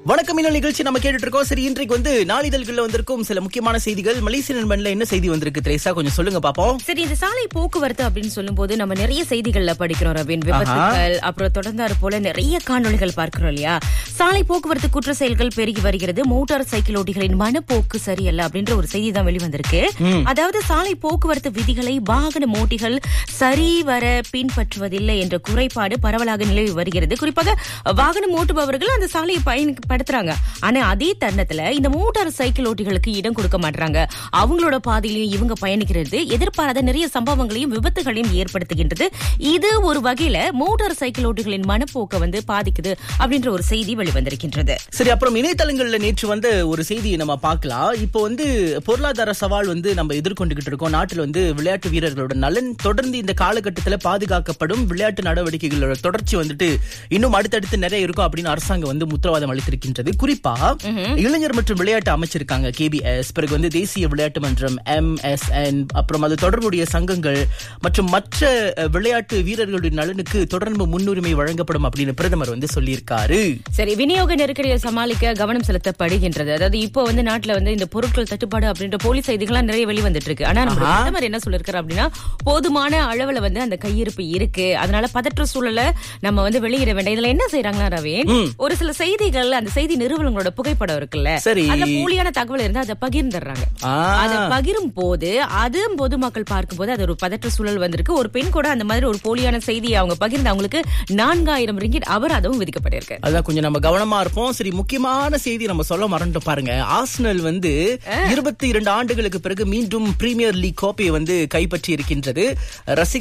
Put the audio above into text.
வணக்கம் இன்னும் நிகழ்ச்சி நம்ம கேட்டுட்டு இருக்கோம் சரி இன்றைக்கு வந்து நாளிதழ்கள்ல வந்திருக்கும் சில முக்கியமான செய்திகள் மலேசிய நண்பன்ல என்ன செய்தி வந்திருக்கு திரேசா கொஞ்சம் சொல்லுங்க பாப்போம் சரி இந்த சாலை போக்குவரத்து அப்படின்னு சொல்லும்போது நம்ம நிறைய செய்திகள்ல படிக்கிறோம் ரவீன் விபத்துகள் அப்புறம் தொடர்ந்தாறு போல நிறைய காணொளிகள் பார்க்கிறோம் இல்லையா சாலை போக்குவரத்து குற்ற செயல்கள் பெருகி வருகிறது மோட்டார் சைக்கிள் ஓட்டிகளின் மனப்போக்கு சரியல்ல அப்படின்ற ஒரு செய்தி தான் வெளிவந்திருக்கு அதாவது சாலை போக்குவரத்து விதிகளை வாகன ஓட்டிகள் சரிவர பின்பற்றுவதில்லை என்ற குறைபாடு பரவலாக நிலவி வருகிறது குறிப்பாக வாகனம் ஓட்டுபவர்கள் அந்த சாலையை பயன்படுத்துறாங்க ஆனா அதே தருணத்துல இந்த மோட்டார் சைக்கிள் ஓட்டிகளுக்கு இடம் கொடுக்க மாட்டாங்க அவங்களோட பாதையிலையும் இவங்க பயணிக்கிறது எதிர்பாராத நிறைய சம்பவங்களையும் விபத்துகளையும் ஏற்படுத்துகின்றது இது ஒரு வகையில மோட்டார் சைக்கிள் ஓட்டிகளின் மனப்போக்கை வந்து பாதிக்குது அப்படின்ற ஒரு செய்தி வெளிவந்திருக்கின்றது சரி அப்புறம் இணையதளங்கள்ல நேற்று வந்த ஒரு செய்தியை நம்ம பார்க்கலாம் இப்போ வந்து பொருளாதார சவால் வந்து நம்ம எதிர்கொண்டுகிட்டு இருக்கோம் நாட்டில் வந்து விளையாட்டு வீரர்களோட நலன் தொடர்ந்து இந்த காலகட்டத்தில் பாதுகாக்கப்படும் விளையாட்டு நடவடிக்கைகளோட தொடர்ச்சி வந்துட்டு இன்னும் அடுத்தடுத்து நிறைய இருக்கும் அப்படின்னு அரசாங்கம் வந்து முத்திரவாதம் அளித்திருக்கின்றது குறிப்பா இளைஞர் மற்றும் விளையாட்டு அமைச்சிருக்காங்க கேபிஎஸ் பிறகு வந்து தேசிய விளையாட்டு மன்றம் எம்எஸ்என் அப்புறம் அது தொடர்புடைய சங்கங்கள் மற்றும் மற்ற அஹ், விளையாட்டு வீரர்களுடைய நலனுக்கு தொடர்ந்து முன்னுரிமை வழங்கப்படும் அப்படின்னு பிரதமர் வந்து சொல்லியிருக்காரு சரி விநியோக நெருக்கடியை சமாளிக்க கவனம் செலுத்தப்படுகின்றது அதாவது இப்போ வந்து நாட்டுல வந்து இந்த பொருட்கள் தட்டுப்பாடு அப்படின்ற போலி செய்திகள்லாம் நிறைய வெளிவந்துட்டு இருக்கு ஆனா நம்ம பிரதமர் என்ன சொல்லிருக்காரு அப்படின்னா போதுமான அளவுல வந்து அந்த கையிருப்பு இருக்கு அதனால பதற்ற சூழல நம்ம வந்து வெளியிட வேண்டாம் இதுல என்ன செய்யறாங்கன்னா ரவீன் ஒரு சில செய்திகள் அந்த செய்தி நிறுவனங்களோட புகைப்படம் இருக்குல்ல சரி. அதுல போலியான தகவல் இருந்தா அதை பகிர்ந்துடுறாங்க ஆ. அதை பகிரும் போது அது பொதுமக்கள் பார்க்கும்போது அது ஒரு பதற்ற சூழல் வந்திருக்கு ஒரு பெண் கூட அந்த மாதிரி ஒரு போலியான செய்தியை அவங்க பகிர்ந்து அவங்களுக்கு நான்காயிரம் ரிங்கிட் அபராதமும் விதிக்கப்பட்டிருக்கு அதான் கொஞ்சம் நம்ம கவனமா இருப்போம் சரி முக்கியமான செய்தி நம்ம சொல்ல மறந்துட்டோம் பாருங்க ஆர்சனல் வந்து இருபத்தி இரண்டு ஆண்டுகளுக்கு பிறகு மீண்டும் பிரீமியர் லீக் கோப்பையை வந்து கைப்பற்றி இருக்கின்றது ரசிக